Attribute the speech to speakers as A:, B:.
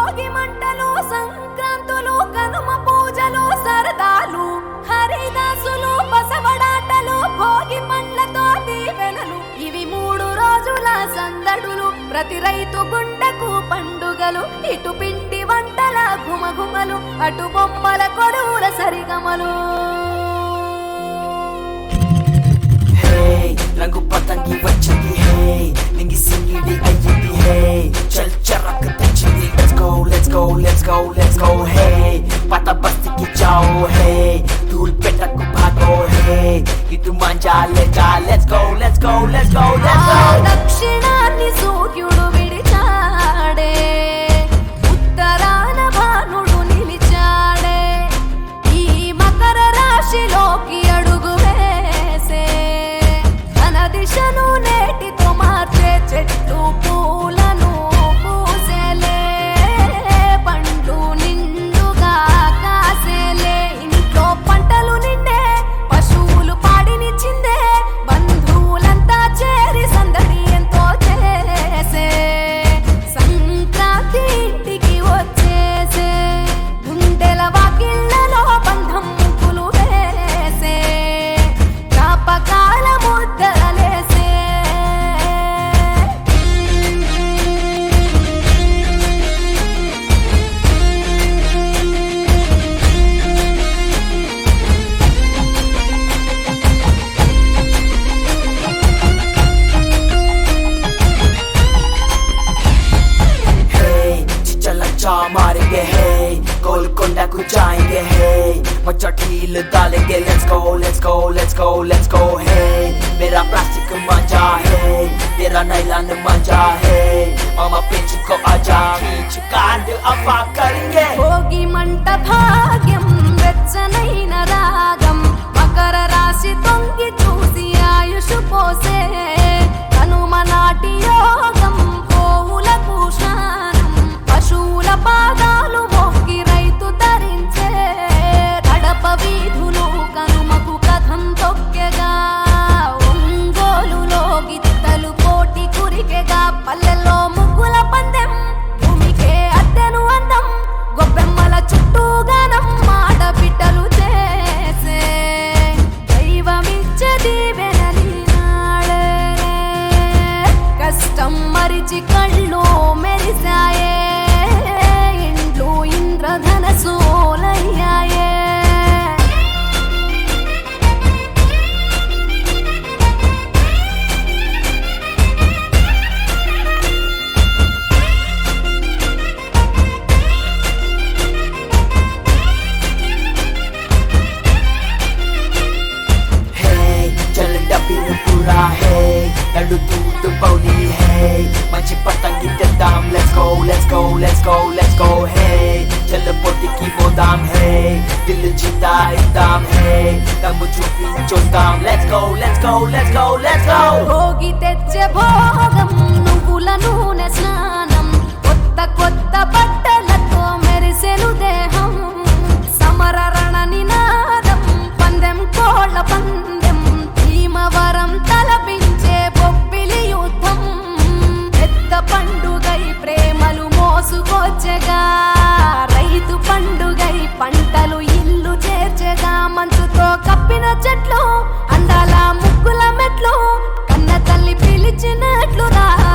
A: భోగి మంటలు సంక్రాంతులు కనుమ పూజలు సరదాలు హరిదాసులు బసవడాటలు భోగి పండ్లతో దీవెనలు ఇవి మూడు రోజుల సందడులు ప్రతి రైతు గుండెకు పండుగలు ఇటు పిండి వంటల ఘుమఘుమలు అటు బొమ్మల కొలువుల సరిగమలు
B: హే రంగు పతంగి వచ్చింది హే నింగి సింగిడి అయ్యింది హే చల్ చరక్ తెచ్చింది let's go let's go let's go let's go hey పత బస్తికి జాओ హే ధూల్ పెట్టకు భాగో హే ఇటు మంజా లేజా let's go let's go let's go let's
A: ఆ
B: గో
A: దక్షిణాన్ని సూర్యుడు విడిచాడే ఉత్తరాన భానుడు నిలిచాడే ఈ మకర రాశిలోకి అడుగు వేసే తన దిశను నేటితో మార్చే చెట్లు పూలను పూసేలే పండ్లు నిండుగా కాసేలే ఇంట్లో పంటలు నిండే పశువులు పాడినిచ్చిందే బంధువులంతా చేరి సందడి ఎంతో చేసే సంక్రాంతి ఇంటికి వచ్చేసే గుండెల వాకిళ్ళలో బంధం ముగ్గులు వేసే జ్ఞాపకాల ముద్దలేసే
B: Hey, चिच्चा लच्चा मारेंगे hey गोलकोंडा को जाएंगे hey मचा ढील डालेंगे let's go let's go let's go let's go hey मेरा प्लास्टिक मजा है तेरा नाइलान मजा है मामा पिंच को आजा खींच कांड अफा करेंगे
A: భోగి మంట భాగ్యం వెచ్చనైన రాగం మకర రాశి తొంగి చూసి ఆయుష్ పోసే కనుమ నాటి యోగం పోవులకు స్నానం పశువుల పాదాలు మొక్కి రైతు ధరించే కడప వీధులు కనుమకు కథం తొక్కెగా ఒంగోలులో గిత్తలు కోటి కురికెగా పల్లెల్లో ముగ్గుల పందెం భూమికే అద్దెను అందం గొబ్బెమ్మల చుట్టూ గానం ఆడబిడ్డలు చేసే దైవమిచ్చే దీవెనలి నాడే కష్టం మరిచి కళ్ళు మెరిసాయే ఇండ్లు ఇంద్రధనసోలయ్యాయే
B: Hey, चल डबीर पूरा है लड्डू दूध बौली है मच्छी पतंगी के दाम let's go let's go let's go let's go hey चल पोती की वो दाम है दिल जीता दाम है दम चुपी जो दाम let's go let's go let's go let's go
A: Bhogi తెచ్చే భోగం నువ్వుల నూనె స్నానం కొత్త కొత్త బట్టలతో మెరిసెను దేహం సమర రణ నినాదం పందెం కోళ్ళ పందెం భీమవరం తలపించే బొబ్బిలి యుద్ధం పెద్ద పండుగై ప్రేమలు మోసుకొచ్చగా రైతు పండుగై పంటలు ఇల్లు చేర్చగా మంచుతో కప్పిన చెట్లు అందాల ముగ్గుల మెట్లు కన్న తల్లి పిలిచినట్లు రా